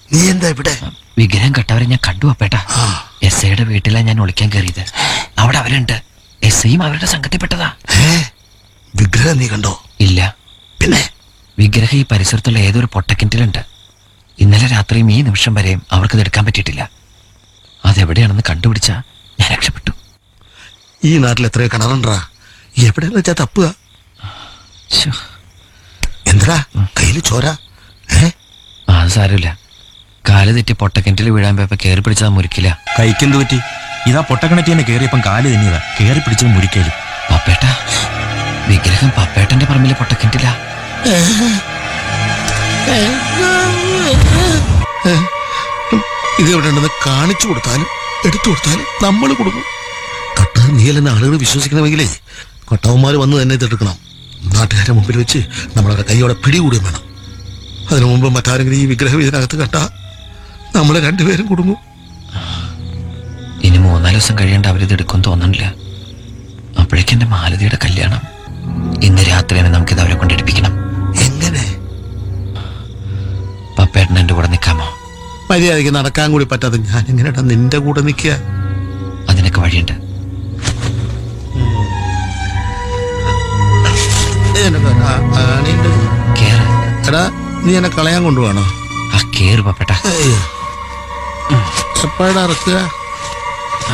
നീ എന്താ ഇവിടെ വിഗ്രഹം കെട്ടവരെ ഞാൻ കണ്ടു അപ്പേട്ട ആ. എസ് ഐയുടെ വീട്ടിലാണ് ഞാൻ ഒളിക്കാൻ കയറിയത് അവിടെ അവരുണ്ട് എസ് ഐയും അവരുടെ സംഘത്തിൽപ്പെട്ടതാ ഏ വിഗ്രഹം നീ കണ്ടോ ഇല്ല പിന്നെ വിഗ്രഹം ഈ പരിസരത്തുള്ള ഏതൊരു പൊട്ടക്കിണറ്റിലുണ്ട് ഇന്നലെ രാത്രിയും ഈ നിമിഷം വരെയും അവർക്കത് എടുക്കാൻ പറ്റിയിട്ടില്ല അതെവിടെയാണെന്ന് കണ്ടുപിടിച്ചാ ഞാൻ രക്ഷപ്പെട്ടു ഈ നാട്ടിൽ എത്രയോ കിണറുണ്ടാ എവിടെയെന്ന് വെച്ചാ തപ്പുക ശ്ശോ, എന്താ കയ്യിൽ ചോര ഏ ആ, അത് സാരമില്ല കാല് തെറ്റി പൊട്ടക്കിണറ്റിൽ വീഴാൻ പോയപ്പോ കയറി പിടിച്ചതാ മുറിക്കില്ല കൈക്കെന്ത് പറ്റി ഇതാ പൊട്ടക്കിണറ്റി തന്നെ കയറിയപ്പം കാല് തന്നെയതാ കയറി പിടിച്ചത് മുരിക്കലും പപ്പേട്ട വിഗ്രഹം പപ്പേട്ടന്റെ പറമ്പിലെ പൊട്ടക്കിണറ്റിലാ ഇത് എവിടെ ഉണ്ടെന്ന് കാണിച്ചു കൊടുത്താലും എടുത്തു കൊടുത്താലും നമ്മൾ കൊടുക്കും കട്ട നീയല്ലെന്ന് ആളുകൾ വിശ്വസിക്കണമെങ്കിലേ കൊട്ടവന്മാർ വന്ന് തന്നെ ഇതെടുക്കണം നാട്ടുകാരുടെ മുമ്പിൽ വെച്ച് നമ്മളവരുടെ കൈയോടെ പിടികൂടുകയും വേണം അതിനു മുമ്പ് മറ്റാരെങ്കിലും ഈ വിഗ്രഹം ഇതിനകത്ത് കണ്ട നമ്മൾ രണ്ടുപേരും കുടുങ്ങും ഇനി മൂന്നാല് ദിവസം കഴിയേണ്ട അവരിത് എടുക്കും തോന്നണില്ല അപ്പോഴേക്കും എന്റെ മാലതിയുടെ കല്യാണം ഇന്ന് രാത്രി തന്നെ നമുക്കിത് അവരെ കൊണ്ടെടുപ്പിക്കണം എങ്ങനെ പപ്പേട്ടൻ എന്റെ കൂടെ നിൽക്കാമോ മര്യാദയ്ക്ക് നടക്കാൻ കൂടി പറ്റാതെ ഞാൻ എങ്ങനെയാ നിന്റെ കൂടെ നിൽക്കുക അതിനൊക്കെ വഴിയുണ്ട് ഇതിനൊക്കെ ആ- ആണിയുണ്ട്. കേറ് എടാ നീ എന്നെ കളയാൻ കൊണ്ടുപോകണോ ആ കേറ് പപ്പേട്ട എപ്പോഴാ ഇറക്കുക